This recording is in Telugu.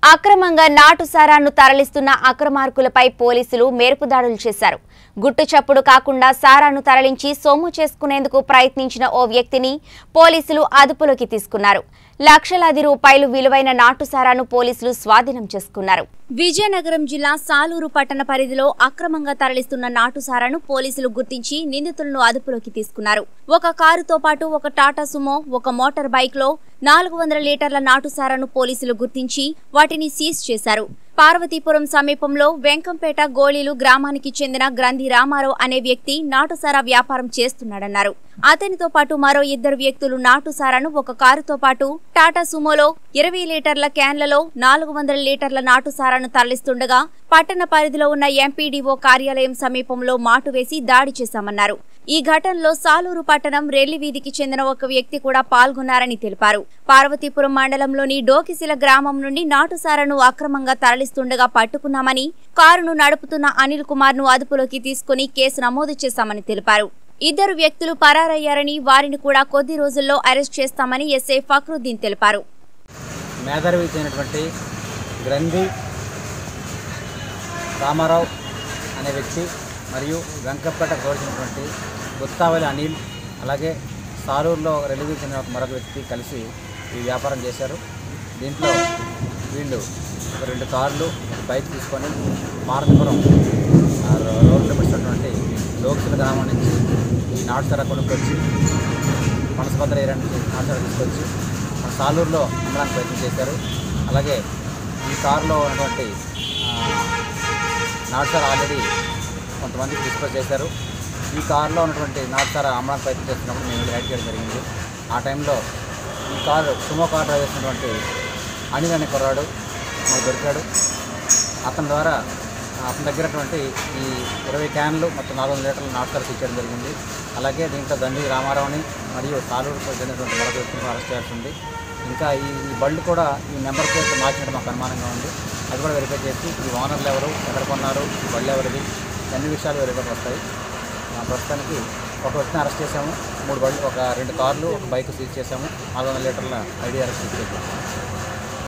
అక్రమంగా నాటు సారాను తరలిస్తున్న అక్రమార్కులపై పోలీసులు మేరుపు దాడులు చేశారు గుట్టు చప్పుడు కాకుండా సారాను తరలించి సొమ్ము చేసుకునేందుకు ప్రయత్నించిన ఓ వ్యక్తిని పోలీసులు అదుపులోకి తీసుకున్నారు లక్షలాది రూపాయలు విలువైన నాటు సారాను పోలీసులు స్వాధీనం చేసుకున్నారు విజయనగరం జిల్లా సాలూరు పట్టణ పరిధిలో అక్రమంగా తరలిస్తున్న నాటు సారాను పోలీసులు గుర్తించి నిందితులను అదుపులోకి తీసుకున్నారు ఒక కారుతో పాటు ఒక టాటా సుమో ఒక మోటార్ బైక్ లో నాలుగు వందల లీటర్ల నాటు సారాను పోలీసులు గుర్తించి వాటిని సీజ్ చేశారు పార్వతీపురం సమీపంలో వెంకంపేట గోళీలు గ్రామానికి చెందిన గ్రంథి రామారావు అనే వ్యక్తి నాటుసారా వ్యాపారం చేస్తున్నాడన్నారు అతనితో పాటు మరో ఇద్దరు వ్యక్తులు నాటుసారాను ఒక కారుతో పాటు టాటా సుమోలో ఇరవై లీటర్ల క్యాన్లలో నాలుగు వందల లీటర్ల నాటుసారాను తరలిస్తుండగా పట్టణ పరిధిలో ఉన్న ఎంపీడీఓ కార్యాలయం సమీపంలో మాటు వేసి దాడి చేశామన్నారు ఈ ఘటనలో సాలూరు పట్టణం రెల్లి వీధికి చెందిన ఒక వ్యక్తి కూడా పాల్గొన్నారని తెలిపారు పార్వతీపురం మండలంలోని డోకిసిల గ్రామం నుండి నాటుసారాను అక్రమంగా తరలిస్తుండగా పట్టుకున్నామని కారును నడుపుతున్న అనిల్ కుమార్ ను అదుపులోకి తీసుకుని కేసు నమోదు చేశామని తెలిపారు ఇద్దరు వ్యక్తులు పరారయ్యారని వారిని కూడా కొద్ది రోజుల్లో అరెస్ట్ చేస్తామని ఎస్ఐ ఫక్రుద్దీన్ తెలిపారు మేధావి చెందినటువంటి గ్రంథి రామారావు అనే వ్యక్తి మరియు వెంకపేట గౌరవించినటువంటి గుత్తావలి అనిల్ అలాగే సారూరులో రెలివీ చెందిన ఒక మరొక వ్యక్తి కలిసి ఈ వ్యాపారం చేశారు దీంట్లో వీళ్ళు ఒక రెండు కార్లు ఒక బైక్ తీసుకొని పార్వతీపురం ఆ రో- రోడ్ లిమిట్స్ ఉన్నటువంటి లోక్సుల గ్రామం నుంచి ఈ నాటుసర కొనుక్కొచ్చి మనస్పత్ర ఏరియా నుంచి నాటుసర తీసుకొచ్చి మన సాలూరులో అమ్మడానికి ప్రయత్నం చేశారు అలాగే ఈ కారులో ఉన్నటువంటి నాటుసార ఆల్రెడీ కొంతమందికి డిస్పోజ్ చేశారు ఈ కారులో ఉన్నటువంటి నాటుసార అమ్మడానికి ప్రయత్నం చేస్తున్నప్పుడు మేము రైడ్ చేయడం జరిగింది ఆ టైంలో ఈ కారు సుమో కార్ డ్రైవ్ చేసినటువంటి అనిల్ అనే కుర్రాడు మాకు దొరికాడు అతని ద్వారా అతని దగ్గరటువంటి ఈ ఇరవై క్యాన్లు మొత్తం నాలుగు వందల లీటర్ల నాటుసార ఇచ్చడం జరిగింది అలాగే దీంట్లో దండి రామారావుని మరియు సాలూరుకు చెందినటువంటి మరొక వ్యక్తిని అరెస్ట్ చేయాల్సి ఉంది ఇంకా ఈ ఈ బళ్ళు కూడా ఈ నెంబర్ ప్లేట్ మార్చినట్టు మాకు అనుమానంగా ఉంది అది కూడా వెరిఫై చేసి ఈ ఓనర్లు ఎవరు ఎక్కడ కొన్నారు ఈ బళ్ళు ఎవరిది అన్ని విషయాలు వెరిఫై వస్తాయి ఆ, ప్రస్తుతానికి ఒక వ్యక్తిని అరెస్ట్ చేసాము మూడు బళ్ళు ఒక రెండు కార్లు ఒక బైక్ సీజ్ చేసాము నాలుగు వందల లీటర్ల ఐడి అరెస్ట్ చేసాము